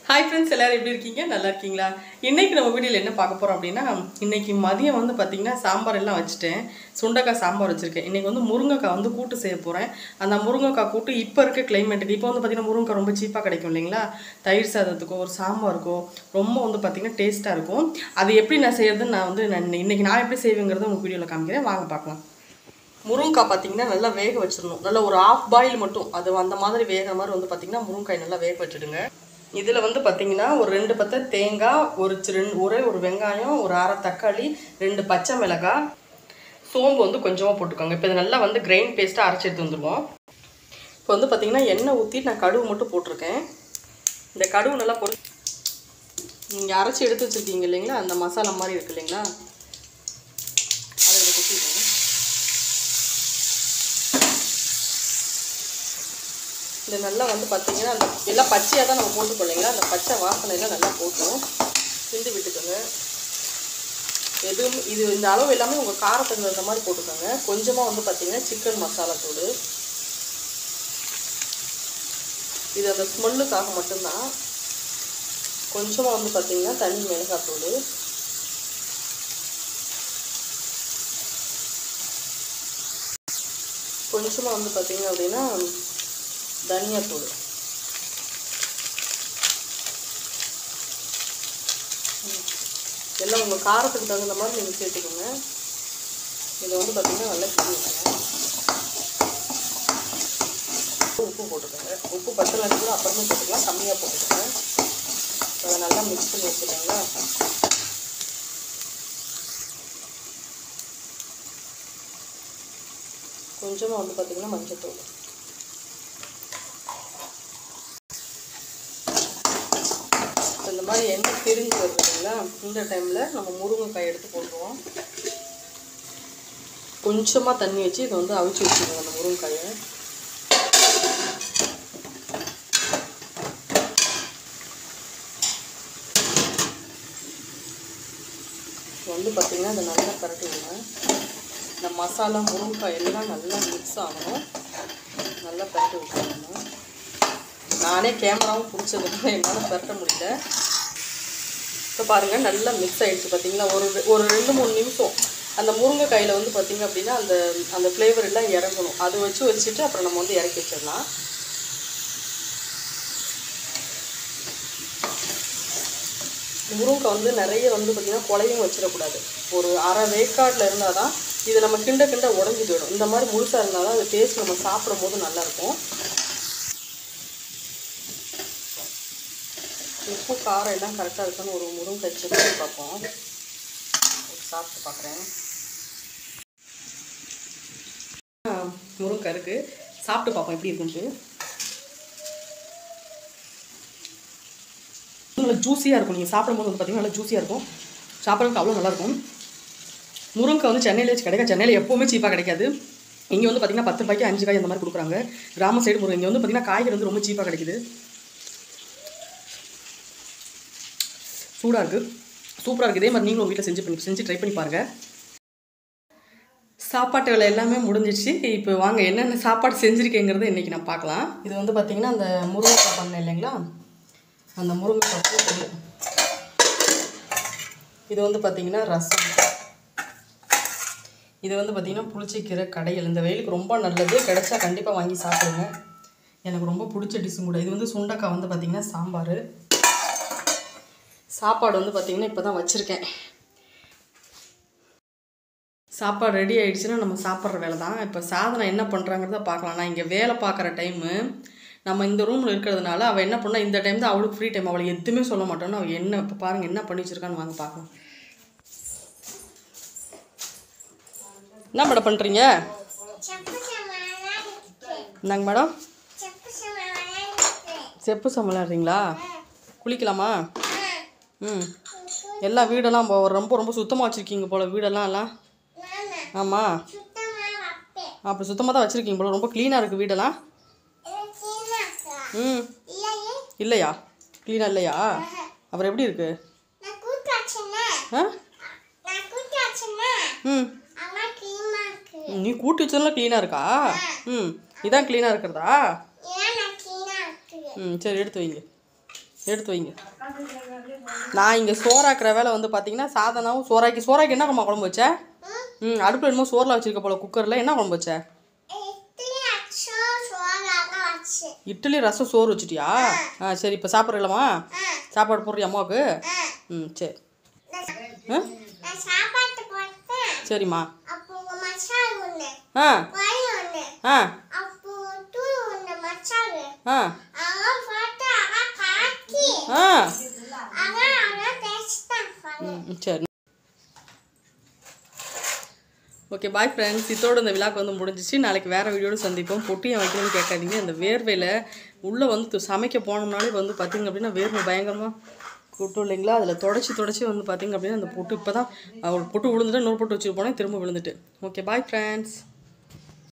hi friends எல்லாரும் எப்படி இருக்கீங்க நல்லா இருக்கீங்களா இன்னைக்கு நம்ம வீடியோவில் என்ன பார்க்க போகிறோம் அப்படின்னா இன்னைக்கு மதியம் வந்து பார்த்தீங்கன்னா சாம்பார் எல்லாம் வச்சுட்டேன் சுண்டக்காய் சாம்பார் வச்சுருக்கேன் இன்னைக்கு வந்து முருங்கைக்காய் வந்து கூட்டு செய்ய போகிறேன் அந்த முருங்கைக்காய் கூட்டு இப்போ இருக்க கிளைமேட்டுக்கு இப்போ வந்து பார்த்தீங்கன்னா முருங்கைக்காய் ரொம்ப சீப்பாக கிடைக்கும் இல்லைங்களா தயிர் சாதத்துக்கோ ஒரு சாம்பாருக்கோ ரொம்ப வந்து பார்த்தீங்கன்னா டேஸ்ட்டாக இருக்கும் அது எப்படி நான் செய்யறதுன்னு நான் வந்து நான் இன்னைக்கு நான் எப்படி செய்வேங்கிறத உங்களுக்கு வீடியோவில் காமிக்கிறேன் வாங்க பார்க்கலாம் முருங்கைக்காய் பார்த்தீங்கன்னா நல்லா வேக வச்சிடணும் நல்லா ஒரு ஆஃப் பாயில் மட்டும் அது அந்த மாதிரி வேகிற மாதிரி வந்து பார்த்தீங்கன்னா முருங்காய் நல்லா வேக வச்சுடுங்க இதில் வந்து பார்த்தீங்கன்னா ஒரு ரெண்டு பத்தை தேங்காய் ஒரு சி- ரெண்டு ஒரே ஒரு வெங்காயம் ஒரு அரை தக்காளி ரெண்டு பச்சை மிளகாய் சோம்பு வந்து கொஞ்சமாக போட்டுக்கோங்க இப்போ இது நல்லா வந்து கிரைண்ட் பேஸ்ட்டாக அரைச்சி எடுத்து வந்துருவோம் இப்போ வந்து பார்த்தீங்கன்னா எண்ணெய் ஊற்றி நான் கடுகு மட்டும் போட்டிருக்கேன் இந்த கடுகு நல்லா போட்டு நீங்கள் அரைச்சி எடுத்து வச்சுருக்கீங்க இல்லைங்களா அந்த மசாலா மாதிரி இருக்கு இல்லைங்களா அதை இதில் கொட்டிடுவோம் இது நல்லா வந்து பார்த்தீங்கன்னா அந்த எல்லாம் பச்சையாக தான் நம்ம போட்டுக்கோ இல்லைங்களா அந்த பச்சை வாசனையெல்லாம் நல்லா போட்டோம் கிண்டி விட்டுக்கோங்க எதுவும் இது இந்த அளவு எல்லாமே உங்கள் காரத்துக்கு தகுந்த மாதிரி போட்டுக்கோங்க கொஞ்சமாக வந்து பார்த்தீங்கன்னா சிக்கன் மசாலா தூள் இது அந்த ஸ்மெல்லுக்காக மட்டும்தான் கொஞ்சமாக வந்து பார்த்தீங்கன்னா தனி மிளகாத்தூள் கொஞ்சமாக வந்து பார்த்தீங்க அப்படின்னா தனியாத்தூள் எல்லாம் உங்கள் காரத்துக்கு தகுந்த மாதிரி நீங்கள் சேர்த்துக்கோங்க இதை வந்து பார்த்தீங்கன்னா நல்லா கிண்டிக்கோங்க உப்பு போட்டுக்கோங்க உப்பு பத்தலைன்னு கூட அப்புறமே போட்டுக்கலாம் கம்மியாக போட்டுக்கோங்க அதை நல்லா மிக்ஸ் பண்ணி வச்சுக்கோங்களா கொஞ்சமாக வந்து பார்த்தீங்கன்னா மஞ்சத்தூள் இந்த மாதிரி எண்ணெய் பிரிஞ்சு வருது இல்லைங்களா இந்த டைமில் நம்ம முருங்கைக்காய் எடுத்து போட்டுருவோம் கொஞ்சமாக தண்ணி வச்சு இதை வந்து அவிச்சு வச்சுக்கோங்க அந்த முருங்கைக்காயை வந்து பார்த்திங்கன்னா இதை நல்லா பரட்டி விடுங்க இந்த மசாலா முருங்கைக்காய் எல்லாம் நல்லா மிக்ஸ் ஆகணும் நல்லா பரட்டி விட்டுருங்க நானே கேமராவும் பிடிச்சதுனால என்னால் பரட்ட முடியல இப்போ பாருங்கள் நல்லா மிக்ஸ் ஆகிடுச்சு பார்த்தீங்களா ஒரு ரெ- ஒரு ரெண்டு மூணு நிமிஷம் அந்த முருங்கைக்காயில் வந்து பார்த்தீங்க அப்படின்னா அந்த அந்த ஃப்ளேவர் எல்லாம் இறங்கணும் அது வச்சு வச்சுட்டு அப்புறம் நம்ம வந்து இறக்கி வச்சிடலாம் முருங்கை வந்து நிறைய வந்து பார்த்திங்கன்னா குலையும் வச்சிடக்கூடாது ஒரு அரை வேக்காட்டில் இருந்தால் தான் இது நம்ம கிண்ட கிண்ட உடஞ்சி போயிடும் இந்த மாதிரி முழுசாக இருந்தால் தான் அது டேஸ்ட் நம்ம சாப்பிடும் போது நல்லாயிருக்கும் உப்பு காரம் எல்லாம் கரெக்டாக இருக்கான்னு ஒரு முருங்கை செக் பண்ணி பார்ப்போம் ஒரு சாப்பிட்டு பார்க்குறேன் முருங்கை இருக்குது சாப்பிட்டு பார்ப்போம் எப்படி இருக்குன்ட்டு நல்லா ஜூஸியாக இருக்கும் நீங்கள் சாப்பிடும்போது வந்து பார்த்தீங்கன்னா நல்லா ஜூஸியாக இருக்கும் சாப்பிட்றதுக்கு அவ்வளோ நல்லாயிருக்கும் முருங்கை வந்து சென்னையில் வச்சு கிடைக்க சென்னையில் எப்போவுமே சீப்பாக கிடைக்காது இங்கே வந்து பார்த்தீங்கன்னா பத்து ரூபாய்க்கு அஞ்சு காய் அந்த மாதிரி கொடுக்குறாங்க கிராம சைடு முருங்கை இங்கே வந்து பார்த்தீங்கன்னா காய்கறி வந்து ரொம்ப சீப்பாக கிடைக்குது சூடாக இருக்குது சூப்பராக இருக்குது இதே மாதிரி நீங்களும் வீட்டில் செஞ்சு பண்ணி செஞ்சு ட்ரை பண்ணி பாருங்கள் சாப்பாட்டு வேலை எல்லாமே முடிஞ்சிடுச்சு இப்போ வாங்க என்னென்ன சாப்பாடு செஞ்சுருக்கேங்கிறத இன்றைக்கி நான் பார்க்கலாம் இது வந்து பார்த்திங்கன்னா அந்த முருங்கைக்காய் பண்ணேன் இல்லைங்களா அந்த முருங்கைக்காய் கூட்டு இது வந்து பார்த்திங்கன்னா ரசம் இது வந்து பார்த்திங்கன்னா புளிச்சக்கீரை கடையில் இந்த வெயிலுக்கு ரொம்ப நல்லது கிடைச்சா கண்டிப்பாக வாங்கி சாப்பிடுங்க எனக்கு ரொம்ப பிடிச்ச டிஷ்ஷும் கூட இது வந்து சுண்டக்காய் வந்து பார்த்திங்கன்னா சாம்பார் சாப்பாடு வந்து பார்த்திங்கன்னா இப்போ தான் வச்சுருக்கேன் சாப்பாடு ரெடி ஆயிடுச்சுன்னா நம்ம சாப்பிட்ற வேலை தான் இப்போ சாதனை என்ன பண்ணுறாங்கிறத பார்க்கலாம் நான் இங்கே வேலை பார்க்குற டைமு நம்ம இந்த ரூமில் இருக்கிறதுனால அவள் என்ன பண்ணா இந்த டைம் தான் அவளுக்கு ஃப்ரீ டைம் அவளை எதுவுமே சொல்ல மாட்டோன்னு அவள் என்ன இப்போ பாருங்கள் என்ன பண்ணி வச்சிருக்கான்னு வாங்க பார்க்கலாம் என்ன மேடம் பண்ணுறீங்க என்னங்க மேடம் செப்பு சம் விளையாடுறீங்களா குளிக்கலாமா ம் எல்லா வீடெல்லாம் போ- ரொம்ப ரொம்ப சுத்தமாக வச்சுருக்கீங்க போல் வீடெல்லாம் எல்லாம் ஆமாம் அப்படி சுத்தமாக தான் வச்சுருக்கீங்க போல ரொம்ப க்ளீனாக இருக்குது வீடெல்லாம் ம் இல்லையா க்ளீனாக இல்லையா அப்புறம் எப்படி இருக்கு ஆ ம் நீ கூட்டி வச்சதெல்லாம் க்ளீனாக இருக்கா ம் இதான் க்ளீனாக இருக்கிறதா ம் சரி எடுத்து வைங்க எடுத்து வைங்க நான் இங்கே சோறாக்குற வேலை வந்து பார்த்தீங்கன்னா சாதனாவும் சோறாக்கி சோறாக்கி என்ன குழம்பு குழம்பு வச்ச ம் அடுப்பில் என்னமோ சோறில் வச்சிருக்க போல குக்கரில் என்ன குழம்பு வச்ச இட்லி ரசம் சோறு வச்சிட்டியா ஆ சரி இப்போ சாப்பிட்றலாமா சாப்பாடு போடுறியா அம்மாவுக்கு ம் சரி ஆ சாப்பாட்டு போட்டேன் சரிம்மா அப்போ உங்க மச்சான் ஒண்ணு ஆ வாய் ஒண்ணு ஆ அப்போ தூள் ஒண்ணு மச்சான் ஆ அவன் போட்டு அவன் காக்கி ஆ அவன் அவன் பேசிட்டான் ம் ம், சரி ஓகே பாய் ஃப்ரெண்ட்ஸ் இதோட இந்த விழாக்கு வந்து முடிஞ்சிச்சு நாளைக்கு வேறு வீடியோடு சந்திப்போம் பொட்டி ஏன் வைக்கணும்னு கேட்காதீங்க இந்த வேர்வையில் உள்ளே வந்து து- சமைக்க போனோம்னாலே வந்து பார்த்திங்க அப்படின்னா வேர்வை பயங்கரமாக கூட்டும் இல்லைங்களா அதில் தொடச்சி தொடச்சி வந்து பார்த்திங்க அப்படின்னா அந்த பொட்டு இப்போ தான் ஒரு பொட்டு விழுந்துட்டு இன்னொரு பொட்டு வச்சுட்டு போனேன் திரும்ப விழுந்துட்டு ஓகே பாய் ஃப்ரெண்ட்ஸ்